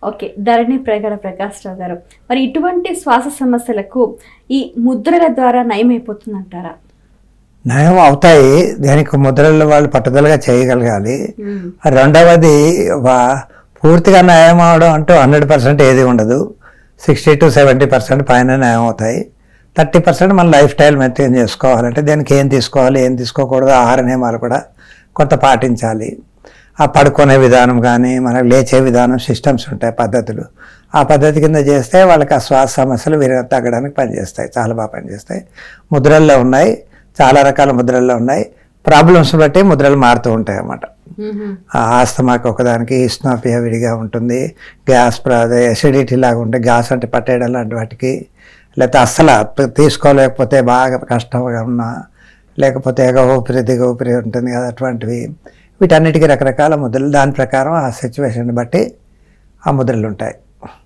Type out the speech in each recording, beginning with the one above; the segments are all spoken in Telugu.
ఓకే ధరణి ప్రగడ ప్రకాష్ రావు గారు మరి ఇటువంటి శ్వాస సమస్యలకు ఈ ముద్రల ద్వారా నయం అయిపోతుందంటారా నయం అవుతాయి దానికి ముద్రలు వాళ్ళు పట్టుదలగా చేయగలగాలి రెండవది వా- పూర్తిగా నయం అవడం అంటూ హండ్రెడ్ పర్సెంట్ ఏది ఉండదు సిక్స్టీ టు సెవెంటీ పర్సెంట్ పైన నయం అవుతాయి థర్టీ పర్సెంట్ మన లైఫ్ స్టైల్ మెయింటైన్ చేసుకోవాలంటే దానికి ఏం తీసుకోవాలి ఏం తీసుకోకూడదు ఆహార నియమాలు కూడా కొంత పాటించాలి ఆ పడుకునే విధానం కానీ మనకు లేచే విధానం సిస్టమ్స్ ఉంటాయి పద్ధతులు ఆ పద్ధతి కింద చేస్తే వాళ్ళకి ఆ శ్వాస సమస్యలు వీరు తగ్గడానికి పనిచేస్తాయి చాలా బాగా పనిచేస్తాయి ముద్రల్లో ఉన్నాయి చాలా రకాల ముద్రల్లో ఉన్నాయి ప్రాబ్లమ్స్ బట్టి ముద్రలు మారుతూ ఉంటాయి అన్నమాట ఆ ఆస్తమాకి ఒకదానికి ఇస్నాఫియా విడిగా ఉంటుంది గ్యాస్ ఎసిడిటీ లాగా ఉంటే గ్యాస్ అంటే పట్టేయడం లాంటి వాటికి లేకపోతే అస్సలు ప- తీసుకోలేకపోతే బాగా కష్టంగా ఉన్నా లేకపోతే ఎగ ఊపిరి దిగ ఊపిరి ఉంటుంది కదా అటువంటివి వీటన్నిటికీ రకరకాల ముద్రలు దాని ప్రకారం ఆ సిచ్యువేషన్ బట్టి ఆ ముద్రలు ఉంటాయి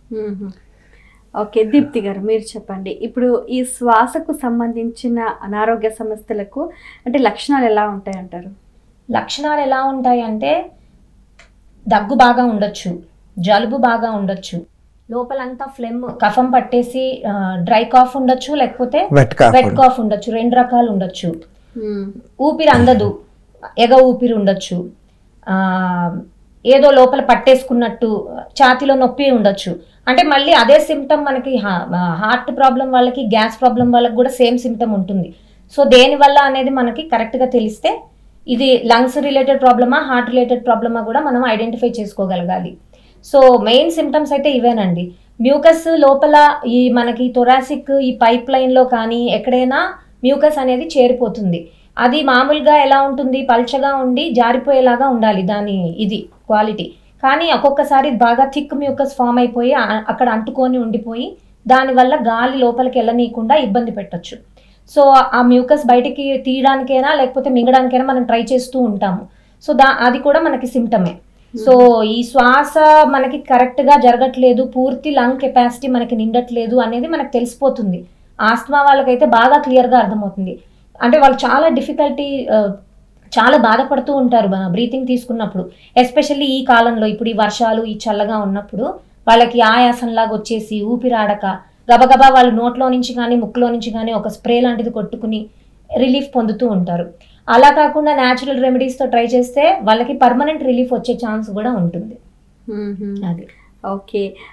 ఓకే దీప్తి గారు మీరు చెప్పండి ఇప్పుడు ఈ శ్వాసకు సంబంధించిన అనారోగ్య సమస్యలకు అంటే లక్షణాలు ఎలా ఉంటాయి అంటారు లక్షణాలు ఎలా ఉంటాయి అంటే దగ్గు బాగా ఉండొచ్చు జలుబు బాగా ఉండొచ్చు లోపలంతా ఫ్లెమ్ కఫం పట్టేసి డ్రై కాఫ్ ఉండొచ్చు లేకపోతే వెట్ కాఫ్ వెట్ కాఫ్ ఉండొచ్చు రెండు రకాలు ఉండొచ్చు ఊపిరి అందదు ఎగ ఊపిరి ఉండొచ్చు ఆ, ఏదో లోపల పట్టేసుకున్నట్టు ఛాతీలో నొప్పి ఉండొచ్చు అంటే మళ్ళీ అదే సిమ్టమ్ మనకి హార్ట్ ప్రాబ్లం వాళ్ళకి గ్యాస్ ప్రాబ్లం వాళ్ళకి కూడా సేమ్ సిమ్టమ్ ఉంటుంది సో దేనివల్ల అనేది మనకి కరెక్ట్గా తెలిస్తే ఇది లంగ్స్ రిలేటెడ్ ప్రాబ్లమా హార్ట్ రిలేటెడ్ ప్రాబ్లమా కూడా మనం ఐడెంటిఫై చేసుకోగలగాలి సో మెయిన్ సిమ్టమ్స్ అయితే ఇవేనండి మ్యూకస్ లోపల ఈ మనకి థొరాసిక్ ఈ పైప్ లైన్లో కానీ ఎక్కడైనా మ్యూకస్ అనేది చేరిపోతుంది అది మామూలుగా ఎలా ఉంటుంది పల్చగా ఉండి జారిపోయేలాగా ఉండాలి దాని ఇది క్వాలిటీ కానీ ఒక్కొక్కసారి బాగా థిక్ మ్యూకస్ ఫామ్ అయిపోయి ఆ- అక్కడ అంటుకొని ఉండిపోయి దానివల్ల గాలి లోపలికి వెళ్ళనీయకుండా ఇబ్బంది పెట్టొచ్చు సో ఆ మ్యూకస్ బయటికి తీయడానికైనా లేకపోతే మింగడానికైనా మనం ట్రై చేస్తూ ఉంటాము సో దా అది కూడా మనకి సిమ్టమే సో ఈ శ్వాస మనకి కరెక్ట్గా జరగట్లేదు పూర్తి లంగ్ కెపాసిటీ మనకి నిండట్లేదు అనేది మనకు తెలిసిపోతుంది ఆస్మా వాళ్ళకైతే బాగా క్లియర్గా అర్థమవుతుంది అంటే వాళ్ళు చాలా డిఫికల్టీ చాలా బాధపడుతూ ఉంటారు బ్రీతింగ్ తీసుకున్నప్పుడు ఎస్పెషల్లీ ఈ కాలంలో ఇప్పుడు ఈ వర్షాలు ఈ చల్లగా ఉన్నప్పుడు వాళ్ళకి ఆయాసంలాగా వచ్చేసి ఊపిరాడక గబగబా వాళ్ళు నోట్లో నుంచి కానీ ముక్కులో నుంచి కానీ ఒక స్ప్రే లాంటిది కొట్టుకుని రిలీఫ్ పొందుతూ ఉంటారు అలా కాకుండా న్యాచురల్ రెమెడీస్తో ట్రై చేస్తే వాళ్ళకి పర్మనెంట్ రిలీఫ్ వచ్చే ఛాన్స్ కూడా ఉంటుంది అది ఓకే